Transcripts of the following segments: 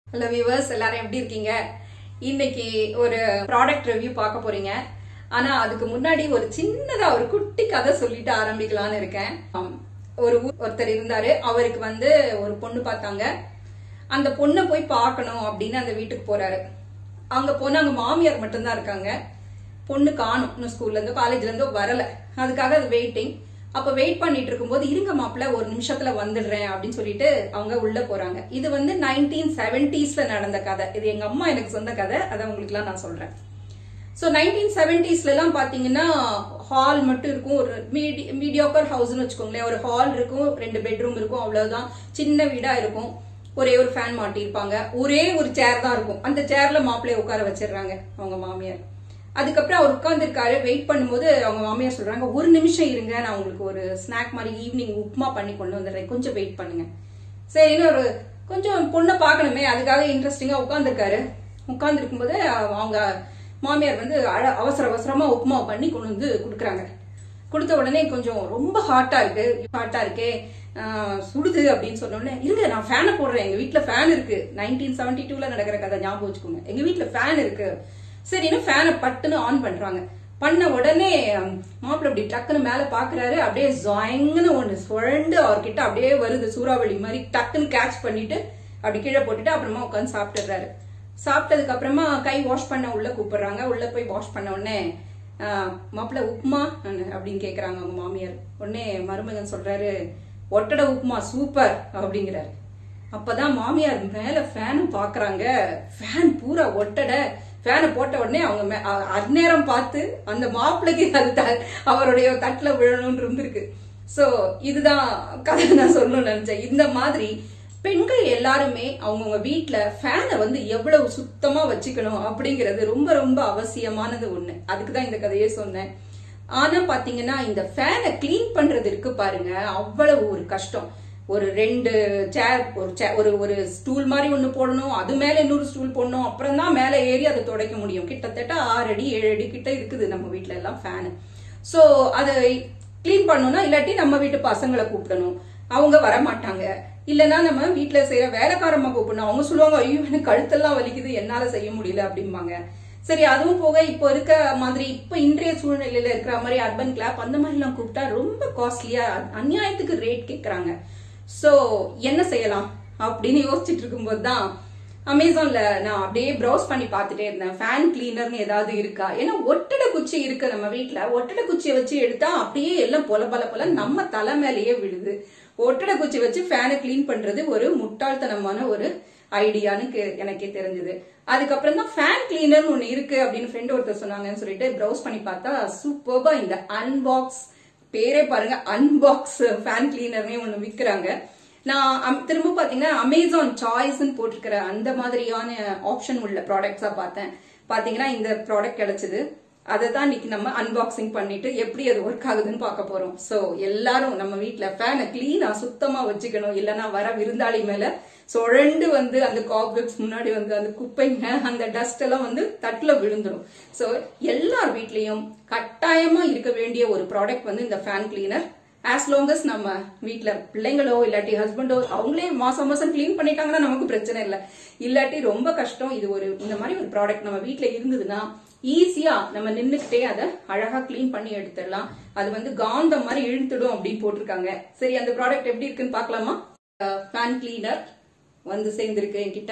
Hello viewers எல்லாரும் எப்படி இருக்கீங்க இன்னைக்கு ஒரு ப்ராடக்ட் ரிவ்யூ பார்க்க போறீங்க ஆனா அதுக்கு முன்னாடி ஒரு சின்னதா ஒரு குட்டி கதை சொல்லிட்டு ஆரம்பிக்கலாம்னு இருக்கேன் ஆம். ஒரு ஊர் ஒருத்தர் இருந்தாரு அவருக்கு வந்து ஒரு பொண்ணு பார்த்தாங்க அந்த பொண்ணை போய் பார்க்கணும் அப்படின்னு அந்த வீட்டுக்கு போறாரு அங்க போனா அங்க மாமியார் மட்டும்தான் இருக்காங்க பொண்ணு காணும் இன்னும் ஸ்கூல்ல இருந்து காலேஜ்ல இருந்து வரல அதுக்காக அது வெயிட்டிங் அப்ப வெயிட் பண்ணிட்டு இருக்கும்போது இருங்க மாப்பிள்ள ஒரு நிமிஷத்துல வந்துடுறேன் அப்படின்னு சொல்லிட்டு அவங்க உள்ள போறாங்க இது வந்து நைன்டீன் செவன்டிஸ்ல நடந்த கதை இது எங்க அம்மா எனக்கு சொந்த கதை அதை உங்களுக்கு எல்லாம் நான் சொல்றேன் ஸோ நைன்டீன் செவன்டிஸ்ல எல்லாம் பாத்தீங்கன்னா ஹால் மட்டும் இருக்கும் ஒரு மீடி மீடியோக்கர் ஹவுஸ்னு வச்சுக்கோங்களேன் ஒரு ஹால் இருக்கும் ரெண்டு பெட்ரூம் இருக்கும் அவ்வளவுதான் சின்ன வீடா இருக்கும் ஒரே ஒரு ஃபேன் மாட்டியிருப்பாங்க ஒரே ஒரு சேர் தான் இருக்கும் அந்த சேர்ல மாப்பிள்ளைய உட்கார வச்சிடுறாங்க அவங்க மாமியார் அதுக்கப்புறம் அவர் உட்காந்துருக்காரு வெயிட் பண்ணும்போது அவங்க மாமியார் சொல்றாங்க ஒரு நிமிஷம் இருங்க நான் உங்களுக்கு ஒரு ஸ்நாக் மாதிரி ஈவினிங் உப்புமா பண்ணி கொண்டு வந்துடுறேன் கொஞ்சம் வெயிட் பண்ணுங்க சரின்னு ஒரு கொஞ்சம் பொண்ணை பார்க்கணுமே அதுக்காக இன்ட்ரெஸ்டிங்கா உட்காந்துருக்காரு உட்காந்துருக்கும் போது அவங்க மாமியார் வந்து அழ- அவசர அவசரமா உப்புமா பண்ணி கொண்டு வந்து கொடுக்குறாங்க கொடுத்த உடனே கொஞ்சம் ரொம்ப ஹாட்டா இருக்கு ஹாட்டா இருக்கே ஆஹ் சுடுது அப்படின்னு சொன்ன உடனே இருங்க நான் ஃபேனை போடுறேன் எங்க வீட்ல ஃபேன் இருக்கு நைன்டீன் செவன்டி டூல நடக்கிற கதை ஞாபகம் வச்சுக்கோங்க எங்க வீட்ல ஃபேன் இருக்கு சரின்னு ஃபேனை பட்டுன்னு ஆன் பண்றாங்க பண்ண உடனே ஹம், மாப்பிள்ளை அப்படி டக்குன்னு மேல பாக்குறாரு அப்படியே ஜாயங்கன்னு ஒண்ணு சுழண்டு அவர்கிட்ட அப்படியே வருது சூறாவளி மாதிரி டக்குன்னு கேட்ச் பண்ணிட்டு அப்படி கீழே போட்டுட்டு அப்புறமா உட்காந்து சாப்பிட்டுறாரு சாப்பிட்டதுக்கு அப்புறமா கை வாஷ் பண்ண உள்ள கூப்பிடுறாங்க உள்ள போய் வாஷ் பண்ண உடனே ஆஹ், மாப்பிள்ளை உப்புமா அப்படின்னு கேக்குறாங்க அவங்க மாமியார் உடனே மருமகன் சொல்றாரு ஒட்டடை உப்புமா சூப்பர் அப்படிங்கிறாரு அப்பதான் மாமியார் மேல ஃபேன் பாக்குறாங்க ஃபேன் பூரா ஒட்டடை ஃபேனை போட்ட உடனே அவங்க மே- அ- அந்நேரம் பார்த்து அந்த மாப்பிள்ளைக்கு அது த- அவருடைய தட்டுல விழணும்னு இருந்திருக்கு சோ இதுதான் கதை நான் சொல்லணும்னு நினைச்சேன் இந்த மாதிரி பெண்கள் எல்லாருமே அவங்கவுங்க வீட்ல ஃபேனை வந்து எவ்வளவு சுத்தமா வச்சுக்கணும் அப்படிங்கிறது ரொம்ப ரொம்ப அவசியமானது ஒண்ணு அதுக்கு தான் இந்த கதையே சொன்னேன் ஆனா பாத்தீங்கன்னா இந்த ஃபேனை க்ளீன் பண்றது இருக்கு பாருங்க அவ்வளவு ஒரு கஷ்டம் ஒரு ரெண்டு சேர் ஒரு chair- ஒரு ஒரு ஸ்டூல் மாதிரி ஒண்ணு போடணும் அது மேல இன்னொரு ஸ்டூல் போடணும் அப்புறம் தான் மேல ஏறி அதை துடைக்க முடியும் கிட்டத்தட்ட ஆறு அடி ஏழு அடி கிட்ட இருக்குது நம்ம வீட்ல எல்லாம் ஃபேனு சோ அதை க்ளீன் பண்ணணும்னா இல்லாட்டி நம்ம வீட்டு பசங்களை கூப்பிடணும் அவங்க வர மாட்டாங்க இல்லைன்னா நம்ம வீட்ல செய்யற வேலைக்காரம்மா கூப்பிடணும் அவங்க சொல்லுவாங்க ஐயோ எனக்கு கழுத்தெல்லாம் வலிக்குது என்னால செய்ய முடியல அப்படிம்பாங்க சரி அதுவும் போக இப்போ இருக்க மாதிரி இப்போ இன்றைய சூழ்நிலையில இருக்கிற மாதிரி அர்பன் கிளாப் அந்த மாதிரி எல்லாம் கூப்பிட்டா ரொம்ப காஸ்ட்லியா அநியாயத்துக்கு ரேட் கேக்குறாங்க சோ என்ன செய்யலாம் அப்படின்னு யோசிச்சுட்டு இருக்கும்போது தான் அமேசான்ல நான் அப்படியே ப்ரௌஸ் பண்ணி பார்த்துட்டே இருந்தேன் ஃபேன் கிளீனர்னு ஏதாவது இருக்கா ஏன்னா ஒட்டடை குச்சி இருக்கு நம்ம வீட்ல ஒட்டடை குச்சியை வச்சு எடுத்தா அப்படியே எல்லாம் பொல பொல பொல நம்ம தலை மேலேயே விழுது ஒட்டடை குச்சி வச்சு ஃபேனை க்ளீன் பண்றது ஒரு முட்டாள்தனமான ஒரு ஐடியான்னு கே- எனக்கே தெரிஞ்சது அதுக்கப்புறம் தான் ஃபேன் கிளீனர் ஒன்னு இருக்கு அப்படின்னு ஃப்ரெண்ட் ஒருத்தர் சொன்னாங்கன்னு சொல்லிட்டு ப்ரௌஸ் பண்ணி பார்த்தா சூப்பர்பா இந்த அன்பாக்ஸ் பேரே பாருங்க அன்பாக்ஸ் ஃபேன் கிளீனர்னே ஒன்னு விக்கிறாங்க நான் அம்- திரும்ப பாத்தீங்கன்னா அமேசான் சாய்ஸ்ன்னு போட்டிருக்கிற அந்த மாதிரியான ஆப்ஷன் உள்ள ப்ராடக்ட்ஸா பார்த்தேன் பாத்தீங்கன்னா இந்த ப்ராடக்ட் கிடைச்சது அதை தான் இன்னைக்கு நம்ம அன்பாக்சிங் பண்ணிட்டு எப்படி அது ஒர்க் ஆகுதுன்னு பார்க்க போறோம் சோ எல்லாரும் நம்ம வீட்ல ஃபேனை கிளீனா சுத்தமா வச்சுக்கணும் இல்லைன்னா வர விருந்தாளி மேல சுழண்டு வந்து அந்த காப்வெப்ஸ் முன்னாடி வந்து அந்த குப்பைங்க அந்த டஸ்ட் எல்லாம் வந்து தட்டுல விழுந்துடும் சோ எல்லார் வீட்லயும் கட்டாயமா இருக்க வேண்டிய ஒரு ப்ராடக்ட் வந்து இந்த ஃபேன் கிளீனர் ஆஸ் லாங் நம்ம வீட்ல பிள்ளைங்களோ இல்லாட்டி ஹஸ்பண்டோ அவங்களே மாசம் மாசம் க்ளீன் பண்ணிட்டாங்கன்னா நமக்கு பிரச்சனை இல்லை இல்லாட்டி ரொம்ப கஷ்டம் இது ஒரு இந்த மாதிரி ஒரு ப்ராடக்ட் நம்ம வீட்ல இருந்ததுன்னா ஈஸியா நம்ம நின்னுக்கிட்டே அதை அழகா க்ளீன் பண்ணி எடுத்துடலாம் அது வந்து காந்தம் மாதிரி இழுத்துடும் அப்படின்னு போட்டிருக்காங்க சரி அந்த ப்ராடக்ட் எப்படி இருக்குன்னு பார்க்கலாமா ஃபேன் கிளீனர் வந்து சேர்ந்திருக்கு என்கிட்ட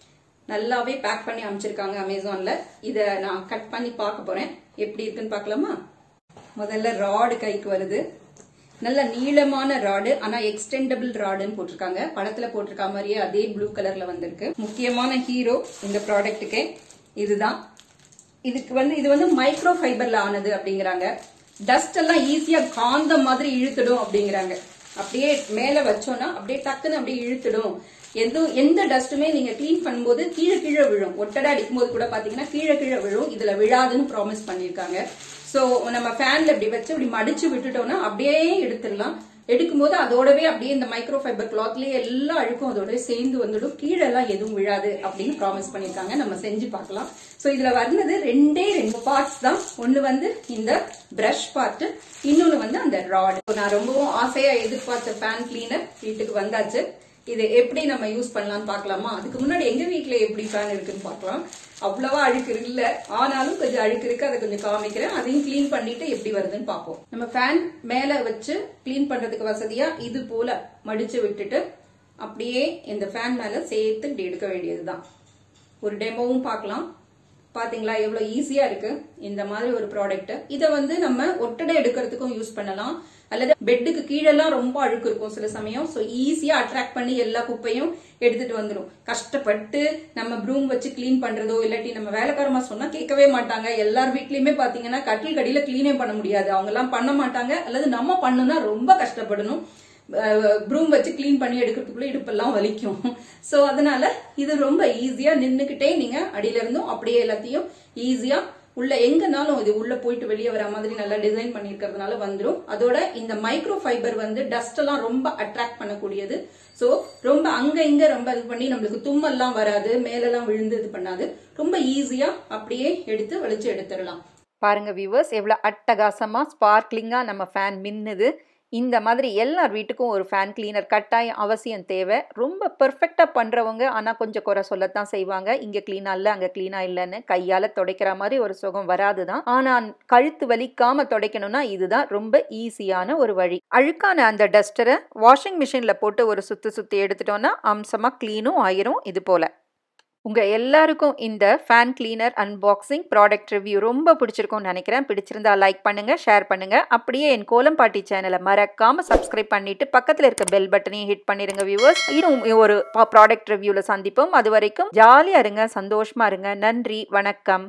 நல்லாவே பேக் பண்ணி அமைச்சிருக்காங்க அமேசான்ல இத நான் கட் பண்ணி பார்க்க போறேன் எப்படி இருக்குன்னு பார்க்கலாமா முதல்ல ராடு கைக்கு வருது நல்ல நீளமான ராடு ஆனா எக்ஸ்டெண்டபிள் ராடுன்னு போட்டிருக்காங்க படத்துல போட்டிருக்க மாதிரியே அதே ப்ளூ கலர்ல வந்திருக்கு முக்கியமான ஹீரோ இந்த ப்ராடக்ட்டுக்கு இதுதான் இதுக்கு வந்து இது வந்து மைக்ரோ ஃபைபர்ல ஆனது அப்படிங்கிறாங்க டஸ்ட் எல்லாம் ஈஸியா காந்தம் மாதிரி இழுத்துடும் அப்படிங்கிறாங்க அப்படியே மேல வச்சோம்னா அப்படியே டக்குன்னு அப்படியே இழுத்துடும் எந்த எந்த டஸ்ட்டுமே நீங்க க்ளீன் பண்ணும்போது கீழே கீழே விழும் ஒட்டடை அடிக்கும்போது கூட பாத்தீங்கன்னா கீழே கீழே விழும் இதுல விழாதுன்னு ப்ராமிஸ் பண்ணிருக்காங்க சோ நம்ம ஃபேன்ல இப்படி வச்சு இப்படி மடிச்சு விட்டுட்டோம்னா அப்படியே எடுத்துடலாம் எடுக்கும்போது அதோடவே அப்படியே இந்த மைக்ரோ ஃபைபர் கிளாத்லயே எல்லா அழுக்கும் அதோட சேர்ந்து வந்துடும் கீழே எல்லாம் எதுவும் விழாது அப்படின்னு ப்ராமிஸ் பண்ணிருக்காங்க நம்ம செஞ்சு பார்க்கலாம் சோ இதுல வர்றது ரெண்டே ரெண்டு பார்ட்ஸ் தான் ஒண்ணு வந்து இந்த பிரஷ் பார்ட் இன்னொன்னு வந்து அந்த ராட் நான் ரொம்பவும் ஆசையா எதிர்பார்த்த ஃபேன் கிளீனர் வீட்டுக்கு வந்தாச்சு இது எப்படி நம்ம யூஸ் பண்ணலாம்னு பார்க்கலாமா அதுக்கு முன்னாடி எங்க வீட்ல எப்படி ஃபேன் இருக்குன்னு பார்க்கலாம் அவ்வளவா அழுக்கு இல்ல ஆனாலும் கொஞ்சம் அழுக்கு இருக்கு அதை கொஞ்சம் காமிக்கிறேன் அதையும் க்ளீன் பண்ணிட்டு எப்படி வருதுன்னு பார்ப்போம் நம்ம ஃபேன் மேல வச்சு க்ளீன் பண்றதுக்கு வசதியா இது போல மடிச்சு விட்டுட்டு அப்படியே இந்த ஃபேன் மேல சேர்த்து இப்படி எடுக்க வேண்டியதுதான் ஒரு டெமோவும் பார்க்கலாம் பாத்தீங்களா எவ்வளவு ஈஸியா இருக்கு இந்த மாதிரி ஒரு ப்ராடக்ட் இதை வந்து நம்ம ஒட்டடை எடுக்கிறதுக்கும் யூஸ் பண்ணலாம் அல்லது பெட்டுக்கு கீழெல்லாம் ரொம்ப அழுக்கு இருக்கும் சில சமயம் ஸோ ஈஸியா அட்ராக்ட் பண்ணி எல்லா குப்பையும் எடுத்துட்டு வந்துடும் கஷ்டப்பட்டு நம்ம ப்ரூம் வச்சு க்ளீன் பண்றதோ இல்லாட்டி நம்ம வேலைக்காரமா சொன்னா கேட்கவே மாட்டாங்க எல்லார் வீட்லயுமே பாத்தீங்கன்னா கட்டில் கடியில க்ளீனே பண்ண முடியாது அவங்க எல்லாம் பண்ண மாட்டாங்க அல்லது நம்ம பண்ணுனா ரொம்ப கஷ்டப்படணும் ப்ரூம் வச்சு க்ளீன் பண்ணி எடுக்கிறதுக்குள்ள இடுப்பெல்லாம் வலிக்கும் ஸோ அதனால இது ரொம்ப ஈஸியா நின்றுக்கிட்டே நீங்க அடியில இருந்தும் அப்படியே எல்லாத்தையும் ஈஸியா உள்ள எங்கனாலும் இது உள்ள போயிட்டு வெளியே வர மாதிரி நல்லா டிசைன் பண்ணிருக்கிறதுனால வந்துடும் அதோட இந்த மைக்ரோ ஃபைபர் வந்து டஸ்ட் எல்லாம் ரொம்ப அட்ராக்ட் பண்ணக்கூடியது ஸோ ரொம்ப அங்க இங்க ரொம்ப இது பண்ணி நம்மளுக்கு தும்மெல்லாம் வராது மேலெல்லாம் விழுந்து இது பண்ணாது ரொம்ப ஈஸியா அப்படியே எடுத்து வலிச்சு எடுத்துடலாம் பாருங்க வியூவர்ஸ் எவ்வளோ அட்டகாசமாக ஸ்பார்க்லிங்காக நம்ம ஃபேன் மின்னுது இந்த மாதிரி எல்லார் வீட்டுக்கும் ஒரு ஃபேன் கிளீனர் கட்டாயம் அவசியம் தேவை ரொம்ப பெர்ஃபெக்டாக பண்ணுறவங்க ஆனால் கொஞ்சம் குறை சொல்லத்தான் செய்வாங்க இங்கே க்ளீனாக இல்லை அங்கே க்ளீனாக இல்லைன்னு கையால் துடைக்கிற மாதிரி ஒரு சுகம் வராது தான் ஆனால் கழுத்து வலிக்காமல் துடைக்கணும்னா இதுதான் ரொம்ப ஈஸியான ஒரு வழி அழுக்கான அந்த டஸ்டரை வாஷிங் மிஷினில் போட்டு ஒரு சுற்றி சுற்றி எடுத்துட்டோன்னா அம்சமாக க்ளீனும் ஆயிரும் இது போல் உங்கள் எல்லாருக்கும் இந்த fan cleaner unboxing product review ரொம்ப பிடிச்சிருக்கும்னு நினைக்கிறேன் பிடிச்சிருந்தா லைக் பண்ணுங்கள் ஷேர் பண்ணுங்கள் அப்படியே என் கோலம்பாட்டி சேனலை மறக்காமல் சப்ஸ்கிரைப் பண்ணிவிட்டு பக்கத்தில் இருக்க பெல் பட்டனையும் ஹிட் பண்ணிடுங்க வியூவர்ஸ் இன்னும் ஒரு ப்ராடக்ட் ரிவ்யூவில் சந்திப்போம் அது வரைக்கும் ஜாலியாக இருங்க சந்தோஷமாக இருங்க நன்றி வணக்கம்